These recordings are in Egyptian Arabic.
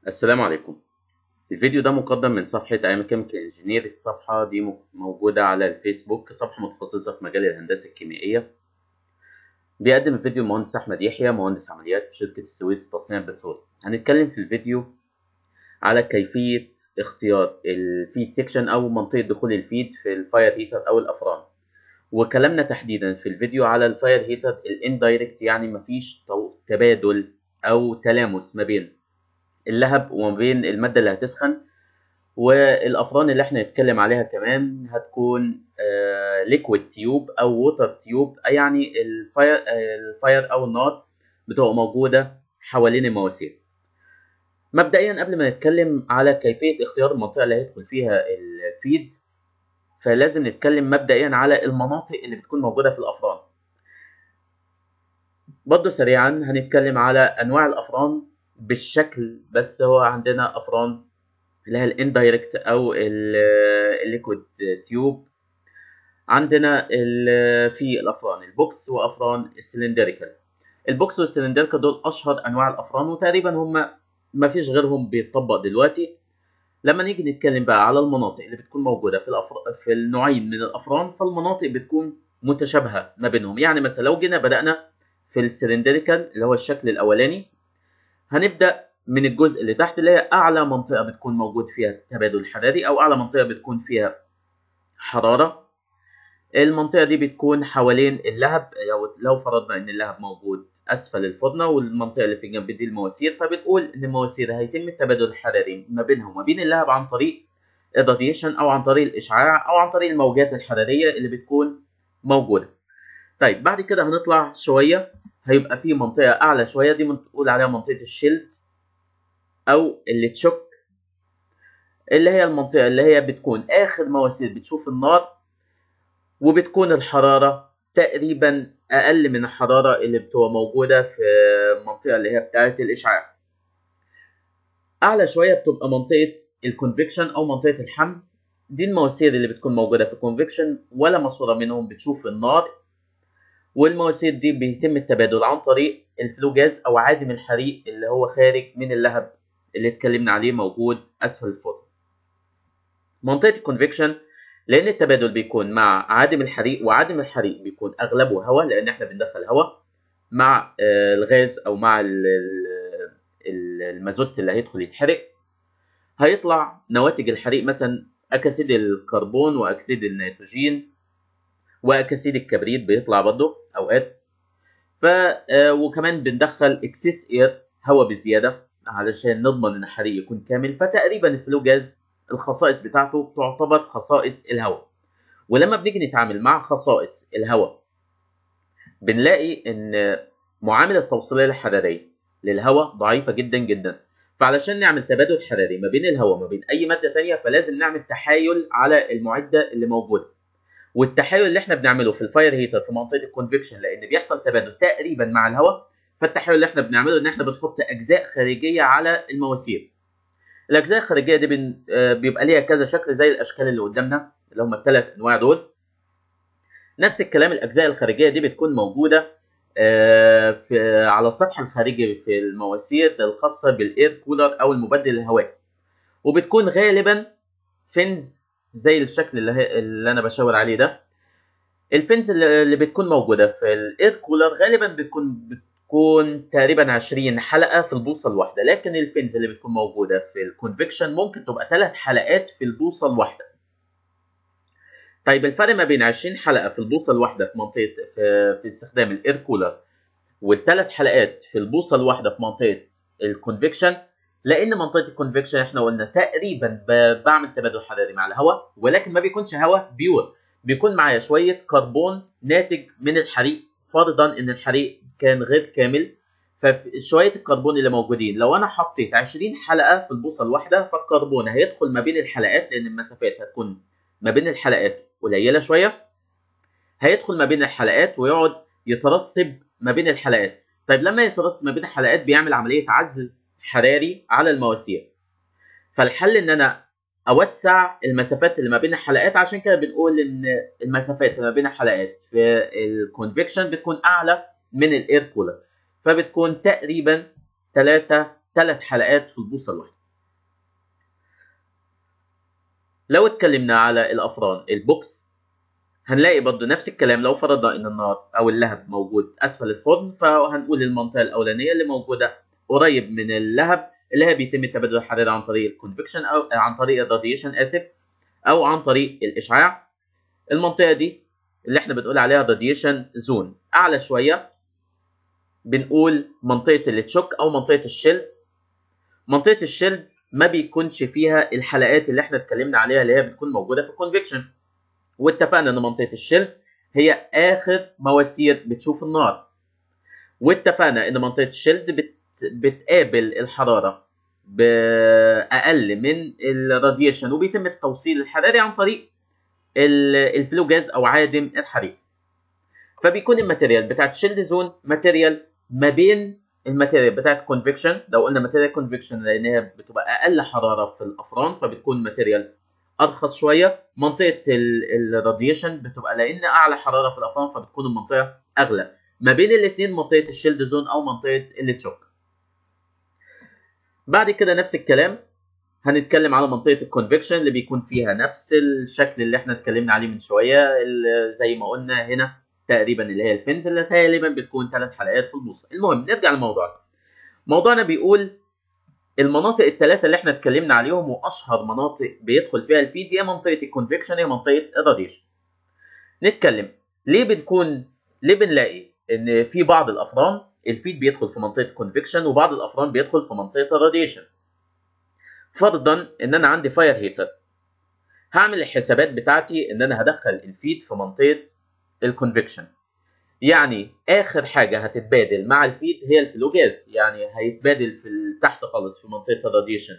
السلام عليكم الفيديو ده مقدم من صفحة أيام كيميكال انجينير الصفحة دي م- موجودة على الفيسبوك صفحة متخصصة في مجال الهندسة الكيميائية بيقدم الفيديو المهندس أحمد يحيى مهندس عمليات في شركة السويس تصنيع البترول هنتكلم في الفيديو على كيفية اختيار الفيد سيكشن أو منطقة دخول الفيد في الفاير هيتر أو الأفران وكلامنا تحديدا في الفيديو على الفاير هيتر الاندايركت يعني مفيش تو- تبادل أو تلامس ما بين اللهب وما بين المادة اللي هتسخن والأفران اللي احنا نتكلم عليها كمان هتكون ليكويد تيوب أو ووتر تيوب يعني الفاير الفاير أو النار بتبقى موجودة حوالين المواسير مبدئيا قبل ما نتكلم على كيفية اختيار المنطقة اللي هيدخل فيها الفيد فلازم نتكلم مبدئيا على المناطق اللي بتكون موجودة في الأفران برضه سريعا هنتكلم على أنواع الأفران بالشكل بس هو عندنا افران اللي هي الاندايركت او الليكويد تيوب عندنا ال- في الافران البوكس وافران السلندريكال البوكس والسلندريكال دول اشهر انواع الافران وتقريبا هم ما فيش غيرهم بيتطبق دلوقتي لما نيجي نتكلم بقى على المناطق اللي بتكون موجوده في الأفر... في النوعين من الافران فالمناطق بتكون متشابهه ما بينهم يعني مثلا لو جينا بدانا في السلندريكال اللي هو الشكل الاولاني هنبدا من الجزء اللي تحت اللي هي اعلى منطقه بتكون موجود فيها تبادل حراري او اعلى منطقه بتكون فيها حراره المنطقه دي بتكون حوالين اللهب لو لو فرضنا ان اللهب موجود اسفل الفرنه والمنطقه اللي في الجنب دي المواسير فبتقول ان المواسير هيتم التبادل الحراري ما بينها وما بين اللهب عن طريق الراديشن او عن طريق الاشعاع او عن طريق الموجات الحراريه اللي بتكون موجوده طيب بعد كده هنطلع شويه هيبقى في منطقه اعلى شويه دي بنقول عليها منطقه الشيلد او اللي تشك اللي هي المنطقه اللي هي بتكون اخر مواسير بتشوف النار وبتكون الحراره تقريبا اقل من الحراره اللي بتبقى موجوده في المنطقه اللي هي بتاعه الاشعاع اعلى شويه بتبقى منطقه الكونفكشن او منطقه الحمل دي المواسير اللي بتكون موجوده في الكونفكشن ولا ماسوره منهم بتشوف النار والمواسير دي بيتم التبادل عن طريق الفلو جاز او عادم الحريق اللي هو خارج من اللهب اللي اتكلمنا عليه موجود اسفل الفرن منطقه الكونفكشن لان التبادل بيكون مع عادم الحريق وعادم الحريق بيكون اغلبه هواء لان احنا بندخل هواء مع آه، الغاز او مع ال- ال- ال- المازوت اللي هيدخل يتحرق هيطلع نواتج الحريق مثلا اكاسيد الكربون واكسيد النيتروجين واكاسيد الكبريت بيطلع برضه اوقات ف آه، وكمان بندخل اكسس اير هواء بزياده علشان نضمن ان الحريق يكون كامل فتقريبا الفلو جاز الخصائص بتاعته تعتبر خصائص الهواء ولما بنيجي نتعامل مع خصائص الهواء بنلاقي ان معامله التوصيليه الحراريه للهواء ضعيفه جدا جدا فعلشان نعمل تبادل حراري ما بين الهواء وما بين اي ماده تانية فلازم نعمل تحايل على المعده اللي موجوده والتحايل اللي احنا بنعمله في الفاير هيتر في منطقه الكونفكشن لان بيحصل تبادل تقريبا مع الهواء فالتحايل اللي احنا بنعمله ان احنا بنحط اجزاء خارجيه على المواسير الاجزاء الخارجيه دي بن... آه، بيبقى ليها كذا شكل زي الاشكال اللي قدامنا اللي هم الثلاث انواع دول نفس الكلام الاجزاء الخارجيه دي بتكون موجوده آه، في على السطح الخارجي في المواسير الخاصه بالاير كولر او المبدل الهوائي وبتكون غالبا فينز زي الشكل اللي, هي... اللي انا بشاور عليه ده الفينز اللي اللي بتكون موجوده في الاير كولر غالبا بتكون بتكون تقريبا 20 حلقه في البوصه الواحده لكن الفينز اللي بتكون موجوده في الكونفكشن ممكن تبقى ثلاث حلقات في البوصه الواحده طيب الفرق ما بين 20 حلقه في البوصه الواحده في منطقه في, في استخدام الاير كولر والثلاث حلقات في البوصه الواحده في منطقه الكونفكشن لان منطقه الكونفكشن احنا قلنا تقريبا ب- بعمل تبادل حراري مع الهواء ولكن ما بيكونش هواء بيور بيكون معايا شويه كربون ناتج من الحريق فرضا ان الحريق كان غير كامل فشويه الكربون اللي موجودين لو انا حطيت 20 حلقه في البوصه الواحده فالكربون هيدخل ما بين الحلقات لان المسافات هتكون ما بين الحلقات قليله شويه هيدخل ما بين الحلقات ويقعد يترسب ما بين الحلقات طيب لما يترسب ما بين الحلقات بيعمل عمليه عزل حراري على المواسير فالحل ان انا اوسع المسافات اللي ما بين الحلقات عشان كده بنقول ان المسافات اللي ما بين الحلقات في الكونفكشن بتكون اعلى من الاير كولر فبتكون تقريبا ثلاثة ثلاث حلقات في البوصه الواحده لو اتكلمنا على الافران البوكس هنلاقي برضو نفس الكلام لو فرضنا ان النار او اللهب موجود اسفل الفرن فهنقول المنطقه الاولانيه اللي موجوده قريب من اللهب اللي هي بيتم تبادل الحراره عن طريق الكونفكشن او عن طريق الراديشن اسف او عن طريق الاشعاع المنطقه دي اللي احنا بنقول عليها راديشن زون اعلى شويه بنقول منطقه التشوك او منطقه الشيلد منطقه الشيلد ما بيكونش فيها الحلقات اللي احنا اتكلمنا عليها اللي هي بتكون موجوده في الكونفكشن واتفقنا ان منطقه الشيلد هي اخر مواسير بتشوف النار واتفقنا ان منطقه الشيلد بت... بتقابل الحراره باقل من الراديشن وبيتم التوصيل الحراري عن طريق الفلو جاز او عادم الحريق فبيكون الماتيريال بتاعت شيلد زون ماتيريال ما بين الماتيريال بتاعت كونفكشن لو قلنا ماتيريال كونفكشن لان هي بتبقى اقل حراره في الافران فبتكون ماتيريال ارخص شويه منطقه الراديشن بتبقى لان اعلى حراره في الافران فبتكون المنطقه اغلى ما بين الاثنين منطقه الشيلد زون او منطقه التشوك بعد كده نفس الكلام هنتكلم على منطقه الكونفكشن اللي بيكون فيها نفس الشكل اللي احنا اتكلمنا عليه من شويه زي ما قلنا هنا تقريبا اللي هي الفنز اللي غالبا بتكون ثلاث حلقات في البوصه المهم نرجع لموضوعنا موضوعنا بيقول المناطق الثلاثه اللي احنا اتكلمنا عليهم واشهر مناطق بيدخل فيها الفيد هي منطقه الكونفكشن هي منطقه الراديشن نتكلم ليه بنكون ليه بنلاقي ان في بعض الافران الفيد بيدخل في منطقه الكونفكشن وبعض الافران بيدخل في منطقه الراديشن فرضا ان انا عندي فاير هيتر هعمل الحسابات بتاعتي ان انا هدخل الفيد في منطقه الكونفكشن يعني اخر حاجه هتتبادل مع الفيد هي الفلو جاز يعني هيتبادل في تحت خالص في منطقه الراديشن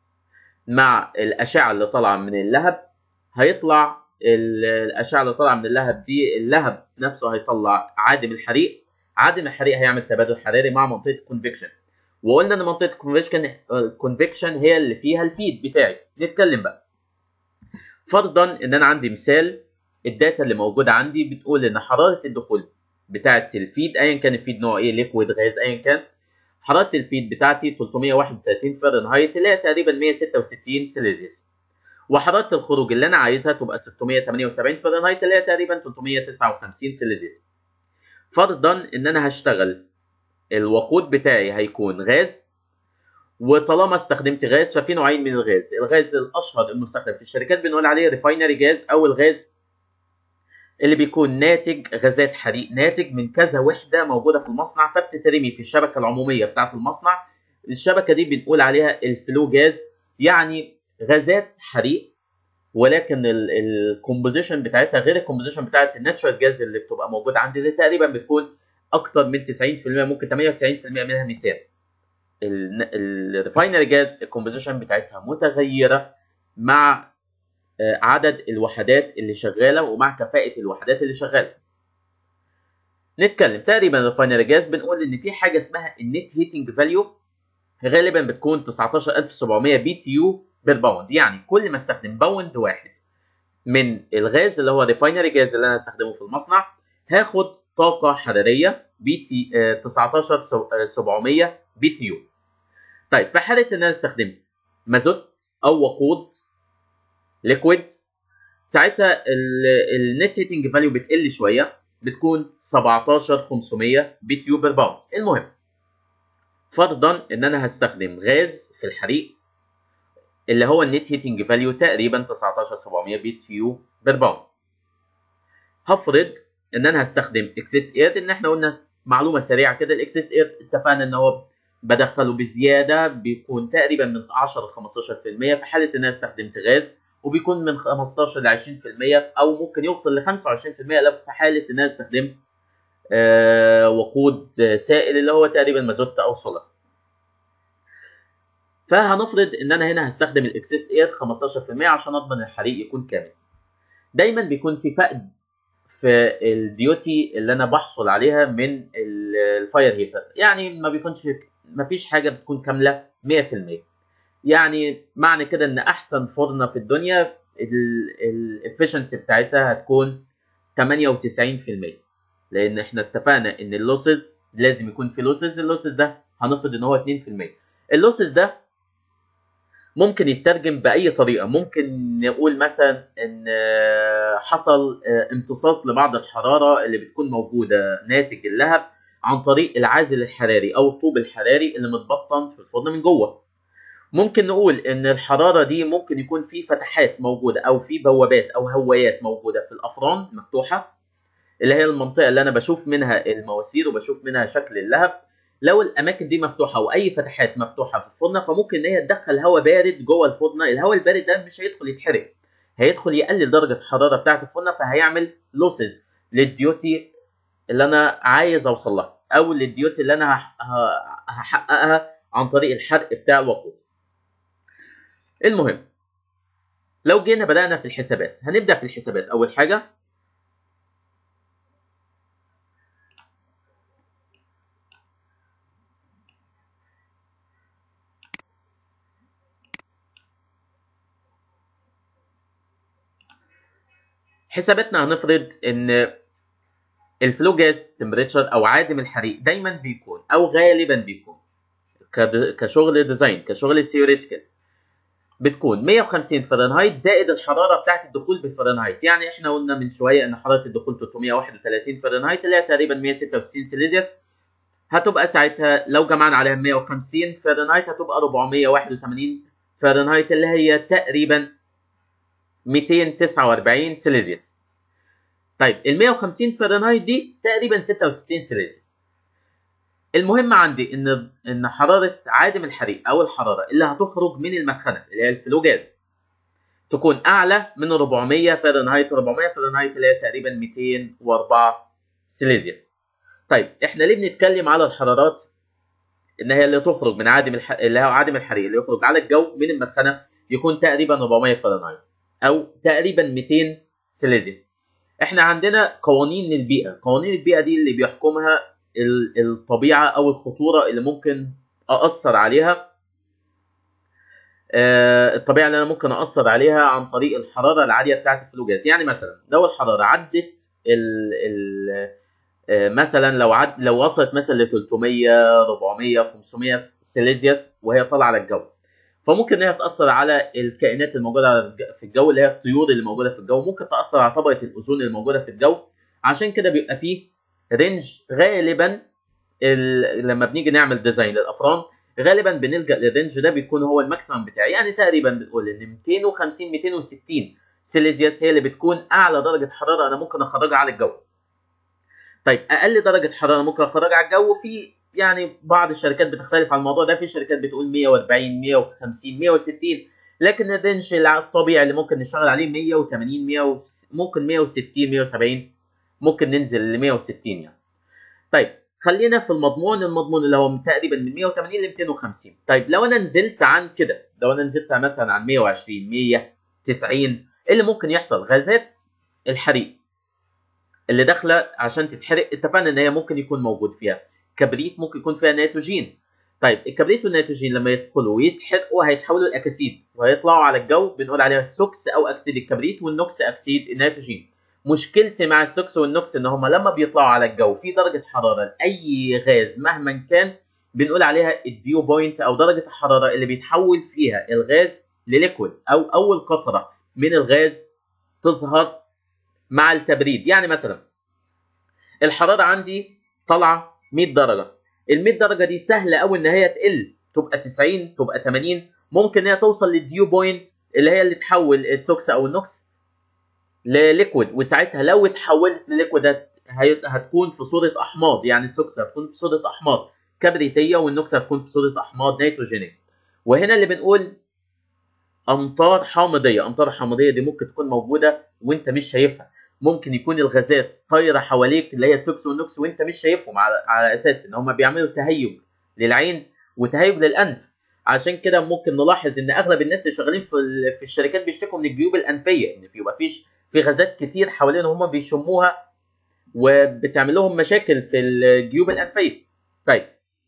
مع الاشعه اللي طالعه من اللهب هيطلع الاشعه اللي طالعه من اللهب دي اللهب نفسه هيطلع عادم الحريق عادم الحريق هيعمل تبادل حراري مع منطقه الكونفكشن وقلنا ان منطقه الكونفكشن الكونفكشن هي اللي فيها الفيد بتاعي نتكلم بقى فرضا ان انا عندي مثال الداتا اللي موجوده عندي بتقول ان حراره الدخول بتاعه الفيد ايا كان الفيد نوع ايه ليكويد غاز ايا كان حراره الفيد بتاعتي 331 فahrenheit اللي هي تقريبا 166 سيليزيوس وحراره الخروج اللي انا عايزها تبقى 678 فahrenheit اللي هي تقريبا 359 سيليزيوس فرضا ان انا هشتغل الوقود بتاعي هيكون غاز وطالما استخدمت غاز ففي نوعين من الغاز الغاز الاشهر المستخدم في الشركات بنقول عليه ريفاينري جاز او الغاز اللي بيكون ناتج غازات حريق ناتج من كذا وحده موجوده في المصنع فبتترمي في الشبكه العموميه بتاعه المصنع الشبكه دي بنقول عليها الفلو جاز يعني غازات حريق ولكن الكومبوزيشن بتاعتها غير الكومبوزيشن بتاعت الناتشورال جاز اللي بتبقى موجوده عندي دي تقريبا بتكون اكتر من 90% ممكن 98% منها ميثان الريفاينري جاز الكومبوزيشن بتاعتها متغيره مع عدد الوحدات اللي شغاله ومع كفاءه الوحدات اللي شغاله نتكلم تقريبا الريفاينري جاز بنقول ان في حاجه اسمها النت هيتنج فاليو غالبا بتكون 19700 بي تي يو بير باوند يعني كل ما استخدم باوند واحد من الغاز اللي هو ريفاينري جاز اللي انا هستخدمه في المصنع هاخد طاقه حراريه بي تي 19700 بي تي يو طيب في حاله ان انا استخدمت مازوت او وقود ليكويد ساعتها النت هيتنج فاليو بتقل شويه بتكون 17500 بي تي يو بير باوند المهم فرضا ان انا هستخدم غاز في الحريق اللي هو النت هيتنج فاليو تقريبا 19700 بي تي يو بير باوند هفرض ان انا هستخدم اكسس اير ان احنا قلنا معلومه سريعه كده الاكسس اير اتفقنا ان هو بدخله بزياده بيكون تقريبا من 10 ل 15% في حاله ان انا استخدمت غاز وبيكون من 15 ل 20% او ممكن يوصل ل 25% في حاله ان انا استخدمت آه وقود سائل اللي هو تقريبا مازوت او سولار فهنفرض ان انا هنا هستخدم الاكسس اير 15% عشان اضمن الحريق يكون كامل دايما بيكون في فقد في الديوتي اللي انا بحصل عليها من الفاير هيتر يعني ما بيكونش ما فيش حاجه بتكون كامله 100% يعني معنى كده ان احسن فرنه في الدنيا الافشنسي بتاعتها هتكون 98% لان احنا اتفقنا ان اللوسز لازم يكون في لوسز اللوسز ده هنفرض ان هو 2% اللوسز ده ممكن يترجم باي طريقه ممكن نقول مثلا ان حصل امتصاص لبعض الحراره اللي بتكون موجوده ناتج اللهب عن طريق العازل الحراري او الطوب الحراري اللي متبطن في الفرن من جوه ممكن نقول ان الحراره دي ممكن يكون في فتحات موجوده او في بوابات او هوايات موجوده في الافران مفتوحه اللي هي المنطقه اللي انا بشوف منها المواسير وبشوف منها شكل اللهب لو الاماكن دي مفتوحه واي فتحات مفتوحه في الفرن فممكن ان هي تدخل هواء بارد جوه الفرن الهواء البارد ده مش هيدخل يتحرق هيدخل يقلل درجه الحراره بتاعه الفرن فهيعمل لوسز للديوتي اللي انا عايز اوصل لها او للديوتي اللي انا هحققها عن طريق الحرق بتاع الوقود المهم لو جينا بدأنا في الحسابات هنبدأ في الحسابات أول حاجة حساباتنا هنفرض ان الفلو جاز تمبريتشر او عادم الحريق دايما بيكون او غالبا بيكون كشغل ديزاين كشغل ثيوريتيكال بتكون 150 فahrenheit زائد الحراره بتاعه الدخول بالفahrenheit يعني احنا قلنا من شويه ان حراره الدخول 331 فahrenheit اللي هي تقريبا 166 سيليزيوس هتبقى ساعتها لو جمعنا عليها 150 فahrenheit هتبقى 481 فahrenheit اللي هي تقريبا 249 سيليزيوس طيب ال 150 فahrenheit دي تقريبا 66 سيليزيوس المهم عندي ان ان حراره عادم الحريق او الحراره اللي هتخرج من المدخنه اللي هي الفلو جاز تكون اعلى من 400 فahrenheit 400 فahrenheit اللي هي تقريبا 204 سيليزيوس طيب احنا ليه بنتكلم على الحرارات ان هي اللي تخرج من عادم الح... اللي هو عادم الحريق اللي يخرج على الجو من المدخنه يكون تقريبا 400 فahrenheit او تقريبا 200 سيليزيوس احنا عندنا قوانين للبيئه قوانين البيئه دي اللي بيحكمها الطبيعه او الخطوره اللي ممكن اثر عليها الطبيعه اللي انا ممكن اثر عليها عن طريق الحراره العاليه بتاعه الفلو جاز يعني مثلا لو الحراره عدت ال ال مثلا لو عد لو وصلت مثلا ل 300 400 500 سيليزيوس وهي طالعه على الجو فممكن ان هي تاثر على الكائنات الموجوده في الجو اللي هي الطيور اللي موجوده في الجو ممكن تاثر على طبقه الاوزون اللي موجوده في الجو عشان كده بيبقى فيه رينج غالبا لما بنيجي نعمل ديزاين للافران غالبا بنلجا للرينج ده بيكون هو الماكسيمم بتاعي يعني تقريبا بنقول ان 250 260 سيليزيوس هي اللي بتكون اعلى درجه حراره انا ممكن اخرجها على الجو طيب اقل درجه حراره ممكن اخرجها على الجو في يعني بعض الشركات بتختلف على الموضوع ده في شركات بتقول 140 150 160 لكن الرينج الطبيعي اللي ممكن نشتغل عليه 180 100 ممكن 160 170 ممكن ننزل ل 160 يعني طيب خلينا في المضمون المضمون اللي هو تقريبا من 180 ل 250 طيب لو انا نزلت عن كده لو انا نزلت مثلا عن 120 190 ايه اللي ممكن يحصل غازات الحريق اللي داخله عشان تتحرق اتفقنا ان هي ممكن يكون موجود فيها كبريت ممكن يكون فيها نيتروجين طيب الكبريت والنيتروجين لما يدخلوا ويتحرقوا هيتحولوا لاكاسيد وهيطلعوا على الجو بنقول عليها السوكس او اكسيد الكبريت والنوكس اكسيد النيتروجين مشكلتي مع السوكس والنوكس ان هم لما بيطلعوا على الجو في درجه حراره لاي غاز مهما كان بنقول عليها الديو بوينت او درجه الحراره اللي بيتحول فيها الغاز لليكويد او اول قطره من الغاز تظهر مع التبريد يعني مثلا الحراره عندي طالعه 100 درجه ال 100 درجه دي سهله قوي ان هي تقل تبقى 90 تبقى 80 ممكن ان هي توصل للديو بوينت اللي هي اللي تحول السوكس او النوكس لليكويد وساعتها لو اتحولت لليكويد هتكون في صوره احماض يعني السوكس هتكون في صوره احماض كبريتيه والنوكس هتكون في صوره احماض نيتروجينيه وهنا اللي بنقول امطار حامضيه امطار حامضيه دي ممكن تكون موجوده وانت مش شايفها ممكن يكون الغازات طايره حواليك اللي هي السوكس والنوكس وانت مش شايفهم على, على اساس ان هم بيعملوا تهيج للعين وتهيج للانف عشان كده ممكن نلاحظ ان اغلب الناس اللي شغالين في في الشركات بيشتكوا من الجيوب الانفيه ان في يبقى فيش في غازات كتير حوالينهم هم بيشموها وبتعمل لهم مشاكل في الجيوب الانفيه طيب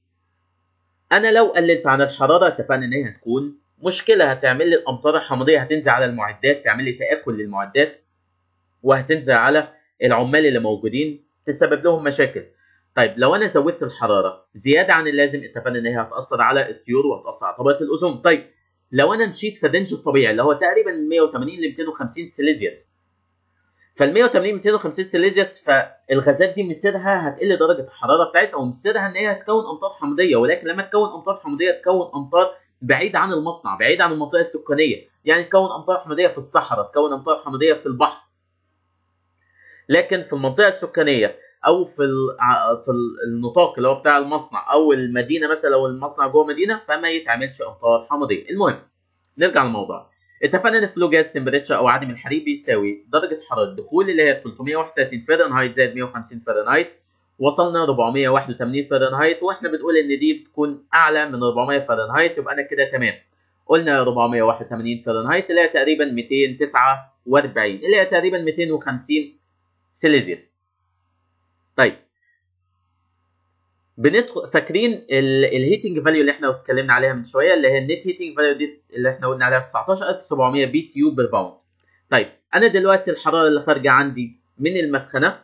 انا لو قللت عن الحراره اتفقنا ان هي هتكون مشكله هتعمل لي الامطار الحامضيه هتنزل على المعدات تعمل لي تاكل للمعدات وهتنزل على العمال اللي موجودين تسبب لهم مشاكل طيب لو انا زودت الحراره زياده عن اللازم اتفقنا ان هي هتاثر على الطيور وهتاثر على طبقه الاوزون طيب لو انا مشيت في الرينج الطبيعي اللي هو تقريبا من 180 ل 250 سيليزيوس فال 180 250 سيليزيوس فالغازات دي مصيرها هتقل درجه الحراره بتاعتها ومصيرها ان هي هتكون امطار حمضيه ولكن لما تكون امطار حمضيه تكون امطار بعيد عن المصنع بعيد عن المنطقه السكانيه يعني تكون امطار حمضيه في الصحراء تكون امطار حمضيه في البحر لكن في المنطقه السكانيه او في في النطاق اللي هو بتاع المصنع او المدينه مثلا لو المصنع جوه مدينه فما يتعملش امطار حمضيه المهم نرجع للموضوع اتفقنا ان الفلو جاز تمبريتشر او عدم الحريق بيساوي درجه حراره الدخول اللي هي 331 فahrenheit زائد 150 فahrenheit وصلنا 481 فahrenheit واحنا بنقول ان دي بتكون اعلى من 400 فahrenheit يبقى انا كده تمام قلنا 481 فahrenheit اللي هي تقريبا 249 اللي هي تقريبا 250 سيليزيوس طيب بندخل فاكرين الهيتنج فاليو اللي احنا اتكلمنا عليها من شويه اللي هي النت هيتنج فاليو دي اللي احنا قلنا عليها 19700 بي تي يو بير باوند طيب انا دلوقتي الحراره اللي خارجه عندي من المدخنه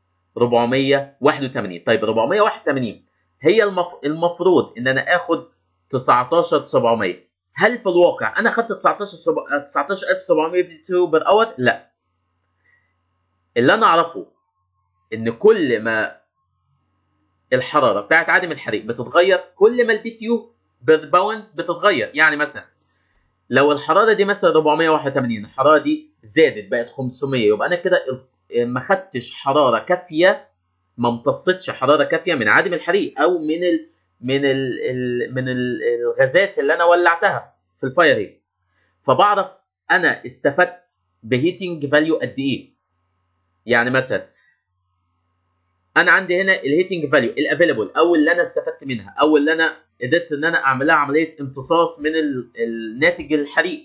481 طيب 481 هي المف... المفروض ان انا اخد 19700 هل في الواقع انا اخدت 19 19700 بي تي يو بير اور لا اللي انا اعرفه ان كل ما الحراره بتاعت عدم الحريق بتتغير كل ما البي تي يو بير باوند بتتغير يعني مثلا لو الحراره دي مثلا 481 الحراره دي زادت بقت 500 يبقى انا كده ما خدتش حراره كافيه ما امتصتش حراره كافيه من عدم الحريق او من ال من ال ال من ال الغازات اللي انا ولعتها في الفاير هيت فبعرف انا استفدت بهيتنج فاليو قد ايه يعني مثلا انا عندي هنا الهيتنج فاليو الافيلبل او اللي انا استفدت منها او اللي انا قدرت ان انا اعملها عمليه امتصاص من الناتج الحريق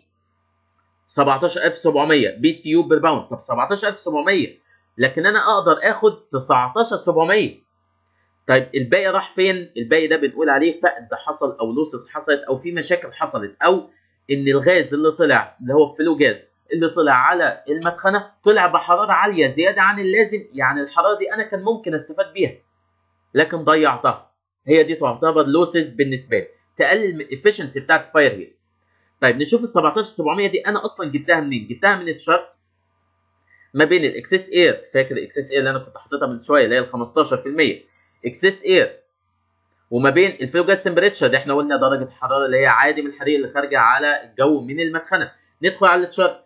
17700 بي تي يو بير باوند طب 17700 لكن انا اقدر اخد 19700 طيب الباقي راح فين؟ الباقي ده بنقول عليه فقد حصل او لوسس حصلت او في مشاكل حصلت او ان الغاز اللي طلع اللي هو الفلو جاز اللي طلع على المدخنه طلع بحراره عاليه زياده عن اللازم يعني الحراره دي انا كان ممكن استفاد بيها لكن ضيعتها هي دي تعتبر لوسز بالنسبه لي تقلل من الافشنسي بتاعت الفاير هيت طيب نشوف ال 17700 دي انا اصلا جبتها منين؟ جبتها من الشارت ما بين الاكسس اير فاكر الاكسس اير اللي انا كنت حاططها من شويه اللي هي ال 15% اكسس اير وما بين الفلو جاز تمبريتشر دي احنا قلنا درجه الحراره اللي هي عادم الحريق اللي خارجه على الجو من المدخنه ندخل على التشارت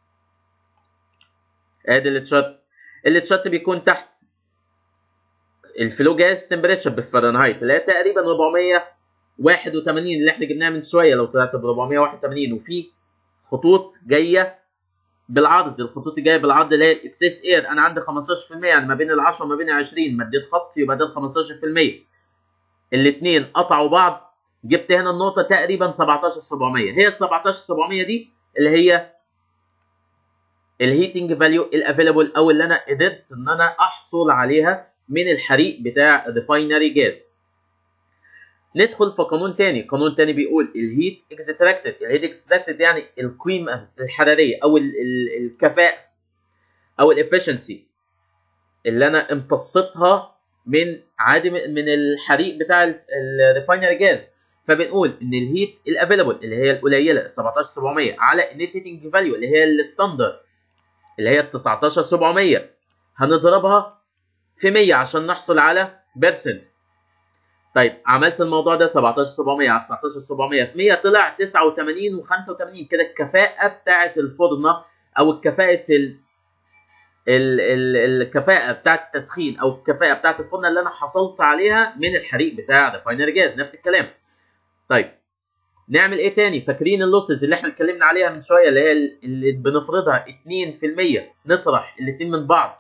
ادي التشارت التشارت بيكون تحت الفلو جاز تمبريتشر بالفahrenheit اللي هي تقريبا 481 اللي احنا جبناها من شويه لو طلعت ب 481 وفي خطوط جايه بالعرض الخطوط الجايه بالعرض اللي هي الاكسس اير انا عندي 15% يعني ما بين ال 10 وما بين ال 20 مديت خط يبقى ده 15% الاثنين قطعوا بعض جبت هنا النقطه تقريبا 17700 هي ال 17700 دي اللي هي الهيتنج فاليو الافيلابل او اللي انا قدرت ان انا احصل عليها من الحريق بتاع الريفاينري جاز ندخل في قانون تاني قانون تاني بيقول الهيت اكستراكتد الهيت اكستراكتد يعني القيمه الحراريه او ال ال الكفاءه او الافشنسي اللي انا امتصتها من عادم من الحريق بتاع الريفاينري جاز فبنقول ان الهيت الافيلابل اللي هي القليله 17700 على النت هيتنج فاليو اللي هي الستاندرد اللي هي 19700 هنضربها في 100 عشان نحصل على بيرسنت طيب عملت الموضوع ده 17700 على 19700 في 100 طلع 89 و85 كده الكفاءه بتاعه الفرنه او الكفاءه ال... ال... ال... الكفاءه بتاعه التسخين او الكفاءه بتاعه الفرنه اللي انا حصلت عليها من الحريق بتاع ريفاينري جاز نفس الكلام طيب نعمل ايه تاني فاكرين اللوسز اللي احنا اتكلمنا عليها من شويه اللي هي اللي بنفرضها 2% نطرح الاثنين من بعض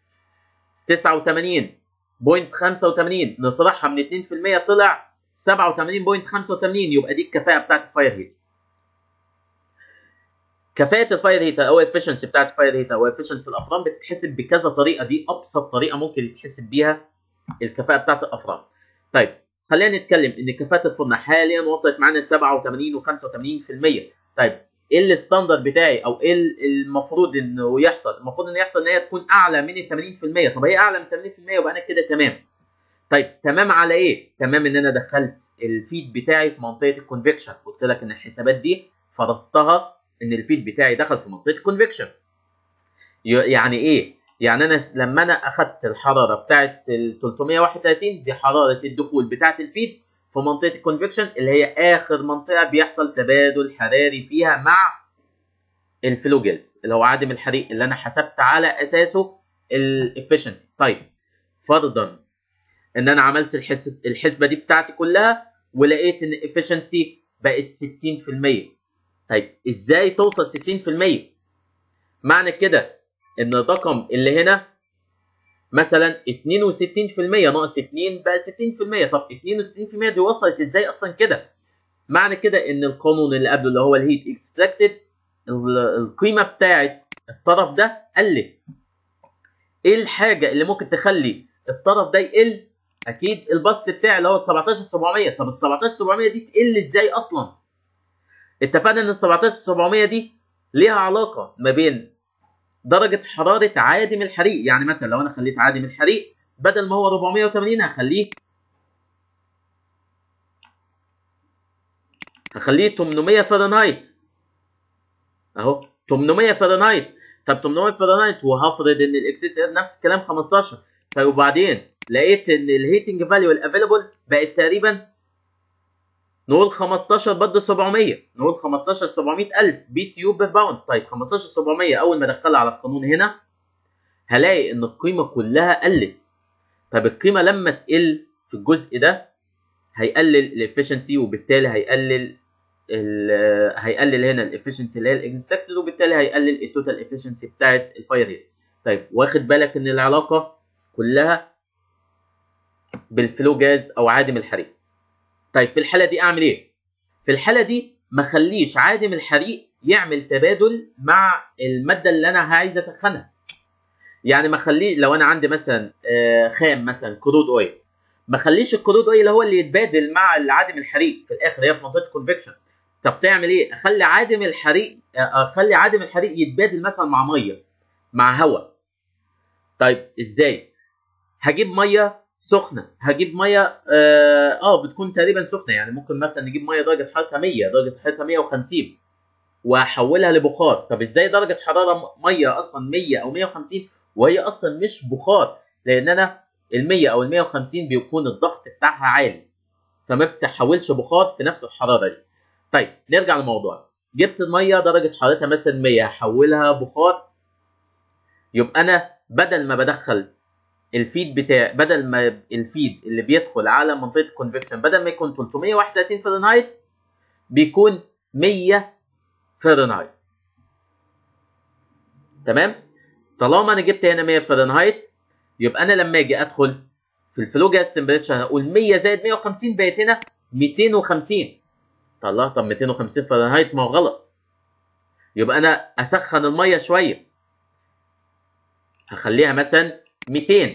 89 بوينت 85 نطرحها من 2% طلع 87.85 يبقى دي الكفاءه بتاعت الفاير هيت كفاءه الفاير هيت او الافشنسي بتاعت الفاير هيت او افشنسي الافران بتتحسب بكذا طريقه دي ابسط طريقه ممكن يتحسب بيها الكفاءه بتاعت الافران طيب خلينا نتكلم ان كفاءه الفرن حاليا وصلت معانا 87 و85% طيب ايه الستاندرد بتاعي او ايه المفروض انه يحصل المفروض ان يحصل ان هي تكون اعلى من ال 80% طب هي اعلى من 80% يبقى انا كده تمام طيب تمام على ايه تمام ان انا دخلت الفيد بتاعي في منطقه الكونفكشن قلت لك ان الحسابات دي فرضتها ان الفيد بتاعي دخل في منطقه الكونفكشن يعني ايه يعني انا لما انا اخدت الحراره بتاعه ال 331 دي حراره الدخول بتاعه الفيد في منطقه الكونفكشن اللي هي اخر منطقه بيحصل تبادل حراري فيها مع الفلو جاز اللي هو عادم الحريق اللي انا حسبت على اساسه الافشنسي طيب فرضا ان انا عملت الحسب الحسبه دي بتاعتي كلها ولقيت ان الافشنسي بقت 60% طيب ازاي توصل 60% معنى كده ان الرقم اللي هنا مثلا 62% ناقص 2 بقى 60% طب 62% دي وصلت ازاي اصلا كده معنى كده ان القانون اللي قبله اللي هو الهيت اكستراكتد القيمه بتاعت الطرف ده قلت ايه الحاجه اللي ممكن تخلي الطرف ده يقل اكيد البسط بتاعي اللي هو ال 17700 طب ال 17700 دي تقل ازاي اصلا اتفقنا ان ال 17700 دي ليها علاقه ما بين درجه حراره عادم الحريق يعني مثلا لو انا خليت عادم الحريق بدل ما هو 480 هخليه هخليه 800 فahrenheit اهو 800 فahrenheit طب 800 فahrenheit وهفرض ان الاكس اس نفس الكلام 15 طيب وبعدين لقيت ان الهيتنج فاليو الافيلبل بقت تقريبا نقول 15 برضه 700 نقول 15 700000 بي تيوب بير باوند طيب 15 700 اول ما ادخلها على القانون هنا هلاقي ان القيمه كلها قلت طب القيمه لما تقل في الجزء ده هيقلل الافشنسي وبالتالي هيقلل هيقلل هنا الافشنسي اللي هي الاكستراكتد وبالتالي هيقلل التوتال افشنسي بتاعت الفاير ريت طيب واخد بالك ان العلاقه كلها بالفلو جاز او عادم الحريق طيب في الحاله دي اعمل ايه في الحاله دي ما اخليش عادم الحريق يعمل تبادل مع الماده اللي انا عايز اسخنها يعني ما اخليه لو انا عندي مثلا خام مثلا كرود اويل ما اخليش الكرود اويل هو اللي يتبادل مع عادم الحريق في الاخر هي في منطقه الكونفكشن طب تعمل ايه اخلي عادم الحريق اخلي عادم الحريق يتبادل مثلا مع ميه مع هواء طيب ازاي هجيب ميه سخنه هجيب ميه اه, آه بتكون تقريبا سخنه يعني ممكن مثلا نجيب ميه درجه حرارتها 100 درجه حرارتها 150 واحولها لبخار طب ازاي درجه حراره ميه اصلا 100 او 150 وهي اصلا مش بخار لان انا ال 100 او ال 150 بيكون الضغط بتاعها عالي فما بتحولش بخار في نفس الحراره دي طيب نرجع للموضوع جبت الميه درجه حرارتها مثلا 100 هحولها بخار يبقى انا بدل ما بدخل الفيد بتاع بدل ما الفيد اللي بيدخل على منطقه الكونفكشن بدل ما يكون 331 فahrenheit بيكون 100 فahrenheit تمام طالما انا جبت هنا 100 فahrenheit يبقى انا لما اجي ادخل في الفلو جاز تمبريتشر هقول 100 زائد 150 بقت هنا 250 الله طب 250 فahrenheit ما هو غلط يبقى انا اسخن الميه شويه هخليها مثلا 200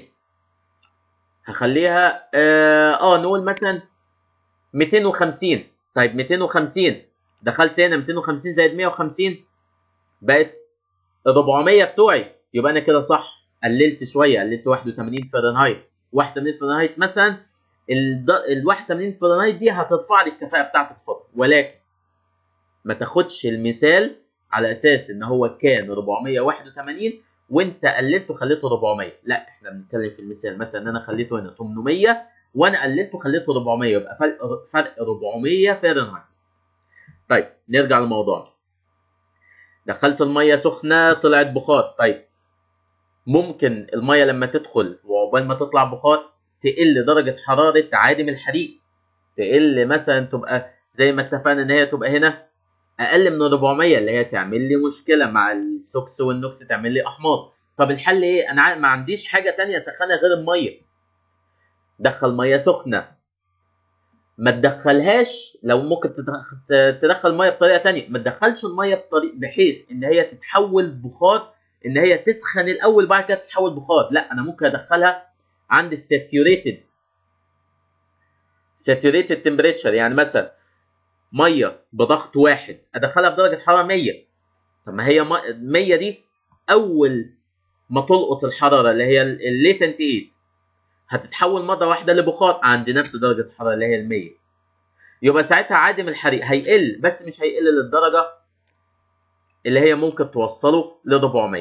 هخليها اه, آه نقول مثلا 250 طيب 250 دخلت هنا 250 زائد 150 بقت 400 بتوعي يبقى انا كده صح قللت شويه قللت 81 فahrenheit 81 فahrenheit مثلا ال 81 فahrenheit دي هترفع لي الكفاءه بتاعت الفرن ولكن ما تاخدش المثال على اساس ان هو كان 481 وانت قللته خليته 400 لا احنا بنتكلم في المثال مثلا ان انا خليته هنا 800 وانا قللته خليته 400 يبقى فرق فرق 400 فahrenheit طيب نرجع للموضوع دخلت الميه سخنه طلعت بخار طيب ممكن الميه لما تدخل وعقبال ما تطلع بخار تقل درجه حراره عادم الحريق تقل مثلا تبقى زي ما اتفقنا ان هي تبقى هنا اقل من 400 اللي هي تعمل لي مشكله مع السوكس والنوكس تعمل لي احماض طب الحل ايه انا ما عنديش حاجه تانية اسخنها غير الميه دخل ميه سخنه ما تدخلهاش لو ممكن تدخل ميه بطريقه تانية ما تدخلش الميه بطريقه بحيث ان هي تتحول بخار ان هي تسخن الاول بعد كده تتحول بخار لا انا ممكن ادخلها عند الساتيوريتد ساتيوريتد تمبريتشر يعني مثلا ميه بضغط واحد ادخلها بدرجه حراره 100 طب ما هي 100 دي اول ما تلقط الحراره اللي هي الليتنت ايت هتتحول مره واحده لبخار عند نفس درجه الحراره اللي هي ال 100 يبقى ساعتها عادم الحريق هيقل بس مش هيقل للدرجه اللي هي ممكن توصله ل 400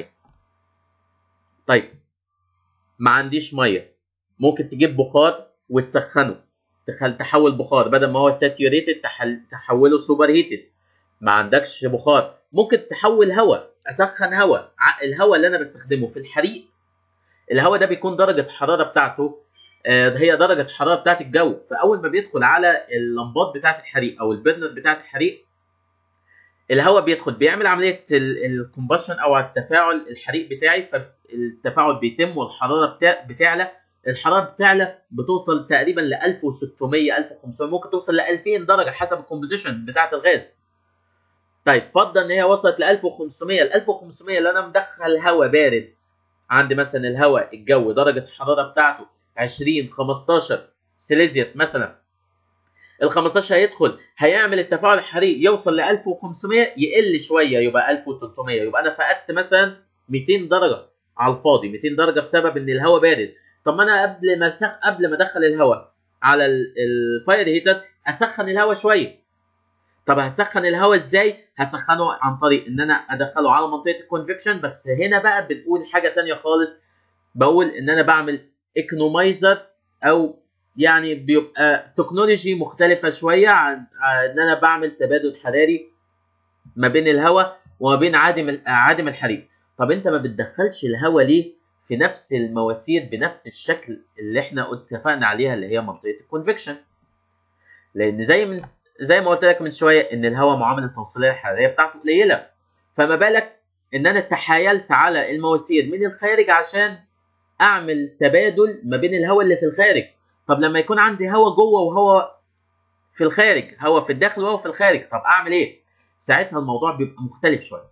طيب ما عنديش ميه ممكن تجيب بخار وتسخنه تخل تحول بخار بدل ما هو ساتيوريتد تحوله سوبر هيتد ما عندكش بخار ممكن تحول هواء اسخن هواء الهواء اللي انا بستخدمه في الحريق الهواء ده بيكون درجه الحراره بتاعته آه، هي درجه الحراره بتاعت الجو فاول ما بيدخل على اللمبات بتاعت الحريق او البرنر بتاعت الحريق الهواء بيدخل بيعمل عمليه الكومبشن او التفاعل الحريق بتاعي فالتفاعل بيتم والحراره بتعلى الحراره بتعلى بتوصل تقريبا ل 1600 1500 ممكن توصل ل 2000 درجه حسب الكومبوزيشن بتاعت الغاز طيب فرضا ان هي وصلت ل 1500 ال 1500 اللي انا مدخل هواء بارد عندي مثلا الهواء الجو درجه الحراره بتاعته 20 15 سيليزيوس مثلا ال 15 هيدخل هيعمل التفاعل الحراري يوصل ل 1500 يقل شويه يبقى 1300 يبقى انا فقدت مثلا 200 درجه على الفاضي 200 درجه بسبب ان الهواء بارد طب ما انا قبل ما سخ... قبل ما ادخل الهواء على الفاير هيتر اسخن الهواء شويه طب هسخن الهواء ازاي هسخنه عن طريق ان انا ادخله على منطقه الكونفكشن بس هنا بقى بنقول حاجه تانية خالص بقول ان انا بعمل ايكونومايزر او يعني بيبقى تكنولوجي مختلفه شويه عن ان انا بعمل تبادل حراري ما بين الهواء وما بين عادم عادم الحريق طب انت ما بتدخلش الهواء ليه في نفس المواسير بنفس الشكل اللي احنا اتفقنا عليها اللي هي منطقه الكونفكشن لان زي من زي ما قلت لك من شويه ان الهواء معامل التوصيليه الحراريه بتاعته قليله فما بالك ان انا تحايلت على المواسير من الخارج عشان اعمل تبادل ما بين الهواء اللي في الخارج طب لما يكون عندي هواء جوه وهواء في الخارج هواء في الداخل وهواء في الخارج طب اعمل ايه ساعتها الموضوع بيبقى مختلف شويه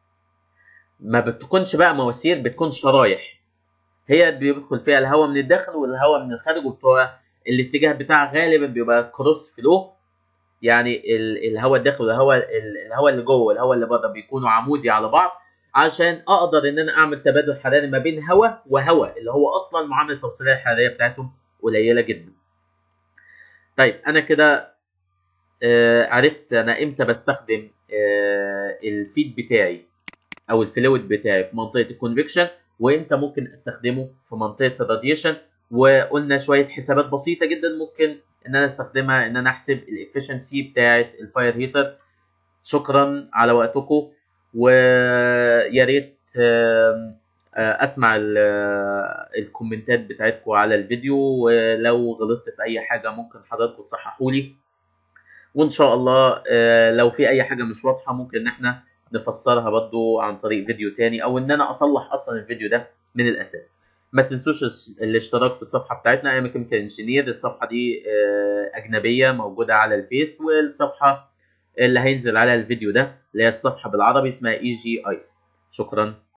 ما بتكونش بقى مواسير بتكون شرايح هي بيدخل فيها الهواء من الداخل والهواء من الخارج وبتوع الاتجاه بتاعها غالبا بيبقى كروس فلو يعني الهواء الداخل والهواء الهواء اللي جوه والهواء اللي بره بيكونوا عمودي على بعض عشان اقدر ان انا اعمل تبادل حراري ما بين هواء وهواء اللي هو اصلا معامله التوصيليه الحراريه بتاعتهم قليله جدا. طيب انا كده آه عرفت انا امتى بستخدم آه الفيد بتاعي او الفلويد بتاعي في منطقه الكونفكشن وامتى ممكن استخدمه في منطقه الراديشن وقلنا شويه حسابات بسيطه جدا ممكن ان انا استخدمها ان انا احسب الافشنسي بتاعه الفاير هيتر شكرا على وقتكم ويا ريت اسمع الكومنتات بتاعتكم على الفيديو ولو غلطت في اي حاجه ممكن حضراتكم تصححوا لي وان شاء الله لو في اي حاجه مش واضحه ممكن ان احنا نفسرها برضو عن طريق فيديو تاني او ان انا اصلح اصلا الفيديو ده من الاساس ما تنسوش الاشتراك في الصفحه بتاعتنا ايام كيميكال انجينير الصفحه دي اجنبيه موجوده على الفيس والصفحه اللي هينزل على الفيديو ده اللي هي الصفحه بالعربي اسمها اي جي ايس شكرا